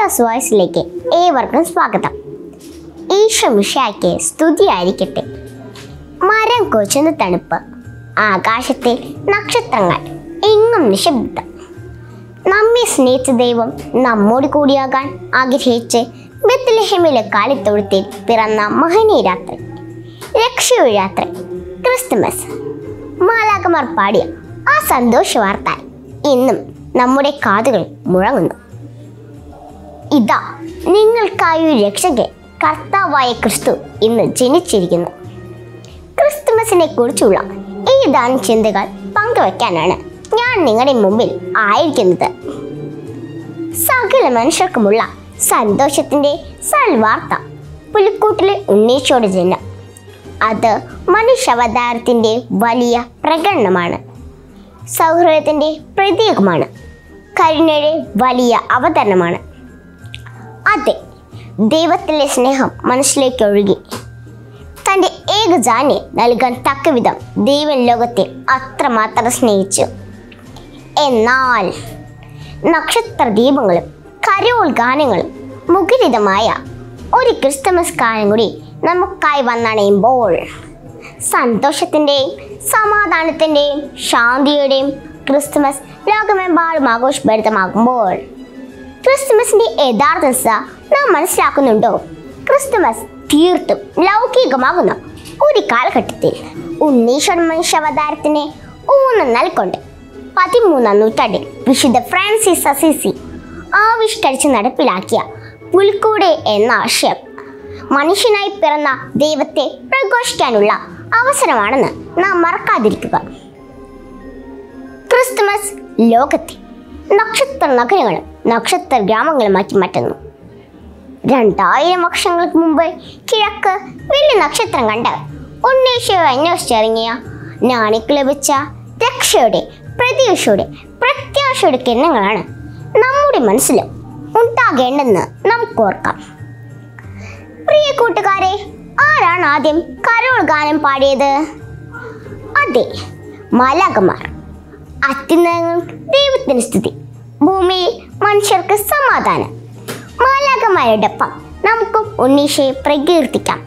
Lucas വോയിസിലേക്ക് ഏവർക്കും സ്വാഗതം ഈശോ മിഷായ്ക്ക് സ്തുതിയായിരിക്കട്ടെ മരം കൊച്ചുന്ന തണുപ്പ് ആകാശത്തിൽ നക്ഷത്രങ്ങൾ എങ്ങും നിശബ്ദം നമ്മെ സ്നേഹിച്ച ദൈവം നമ്മോട് കൂടിയാകാൻ ആഗ്രഹിച്ച് ബത്ലഹേമിലെ കാലിത്തൊഴുത്തിൽ പിറന്ന മഹനീയ രാത്രി രക്ഷയുടെ രാത്രി ക്രിസ്തുമസ് മാലാകമാർ പാടിയ ആ സന്തോഷ വാർത്ത ഇന്നും നമ്മുടെ കാതുകൾ മുഴങ്ങുന്നു ഇതാ നിങ്ങൾക്കായി ഒരു രക്ഷകൻ കർത്താവായ ക്രിസ്തു ഇന്ന് ജനിച്ചിരിക്കുന്നു ക്രിസ്തുമസിനെ കുറിച്ചുള്ള ഏതാനും ചിന്തകൾ പങ്കുവെക്കാനാണ് ഞാൻ നിങ്ങളുടെ മുമ്പിൽ ആയിരിക്കുന്നത് സകല മനുഷ്യർക്കുമുള്ള സന്തോഷത്തിന്റെ സൽവാർത്ത പുലിക്കൂട്ടിലെ ഉണ്ണീച്ചോട് ജനം അത് മനുഷ്യാവതാരത്തിന്റെ വലിയ പ്രകടനമാണ് സൗഹൃദത്തിന്റെ പ്രതീകമാണ് കരുണയുടെ വലിയ അവതരണമാണ് അതെ ദൈവത്തിലെ സ്നേഹം മനസ്സിലേക്ക് ഒഴുകി തൻ്റെ ഏകജാനെ നൽകാൻ തക്കവിധം ദൈവം ലോകത്തെ അത്രമാത്രം സ്നേഹിച്ചു എന്നാൽ നക്ഷത്ര ദീപങ്ങളും കരോൾ ഗാനങ്ങളും മുഖരിതമായ ഒരു ക്രിസ്തുമസ് കാലം കൂടി നമുക്കായി വന്നണയുമ്പോൾ സന്തോഷത്തിൻ്റെയും സമാധാനത്തിൻ്റെയും ശാന്തിയുടെയും ക്രിസ്തുമസ് ലോകമെമ്പാടും ആഘോഷഭരിതമാകുമ്പോൾ ക്രിസ്തുമസിന്റെ യഥാർത്ഥ ദിശ നാം മനസ്സിലാക്കുന്നുണ്ടോ ക്രിസ്തുമസ് തീർത്തും ലൗകികമാകുന്ന ഒരു കാലഘട്ടത്തിൽ ഉണ്ണീശ്വര മനുഷ്യാവതാരത്തിന് ഊന്നൽ നൽകൊണ്ട് പതിമൂന്നാം നൂറ്റാണ്ടിൽ വിശുദ്ധ ഫ്രാൻസിസ് അസീസി ആവിഷ്കരിച്ച് നടപ്പിലാക്കിയ പുൽക്കൂട് എന്ന ആശയം മനുഷ്യനായി പിറന്ന ദൈവത്തെ പ്രഘോഷിക്കാനുള്ള അവസരമാണെന്ന് നാം മറക്കാതിരിക്കുക ക്രിസ്തുമസ് ലോകത്തെ നക്ഷത്ര നഗരങ്ങളും നക്ഷത്ര ഗ്രാമങ്ങളുമാക്കി മാറ്റുന്നു രണ്ടായിരം വർഷങ്ങൾക്ക് മുമ്പ് കിഴക്ക് വലിയ നക്ഷത്രം കണ്ട് ഉണ്ണീശോ അന്വേഷിച്ചിറങ്ങിയ നാണിക്ക് ലഭിച്ച രക്ഷയുടെ പ്രതീക്ഷയുടെ പ്രത്യാശയുടെ കിരണങ്ങളാണ് നമ്മുടെ മനസ്സിലും ഉണ്ടാകേണ്ടെന്ന് നമുക്ക് ഓർക്കാം പ്രിയ കൂട്ടുകാരെ ആരാണ് ആദ്യം കരോൾ ഗാനം പാടിയത് അതെ മാലാകമാർ അത്യുന്നതങ്ങൾക്ക് ദൈവത്തിന് സ്തുതി ഭൂമിയിൽ മനുഷ്യർക്ക് സമാധാനം മാലാകമാരോടൊപ്പം നമുക്കും ഉണ്ണീഷയെ പ്രകീർത്തിക്കാം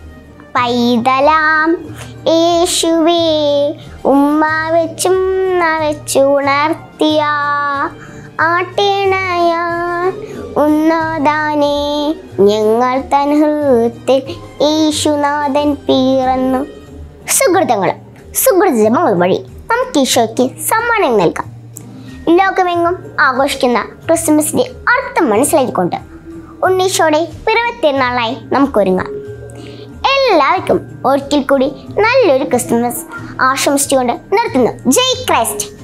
പൈതലാം യേശുവേ ഉമ്മ വെച്ചും വെച്ചുണർത്തിയ ആട്ടേണയാൻ ഉന്നതാനെ ഞങ്ങൾ തൻ ഹൃത്തിൽ യേശുനാഥൻ പിറന്നു സുഹൃതങ്ങളും സുഹൃത ജപങ്ങൾ വഴി നമുക്ക് ഈശോയ്ക്ക് സമ്മാനം നൽകാം ലോകമെങ്ങും ആഘോഷിക്കുന്ന ക്രിസ്മസിന്റെ അർത്ഥം മനസ്സിലാക്കിക്കൊണ്ട് ഉണ്ണീശോടെ പിറവത്തിരുന്നാളായി നമുക്കൊരുങ്ങാം എല്ലാവർക്കും ഒരിക്കൽ കൂടി നല്ലൊരു ക്രിസ്മസ് ആശംസിച്ചുകൊണ്ട് നിർത്തുന്നു ജയ് ക്രൈസ്റ്റ്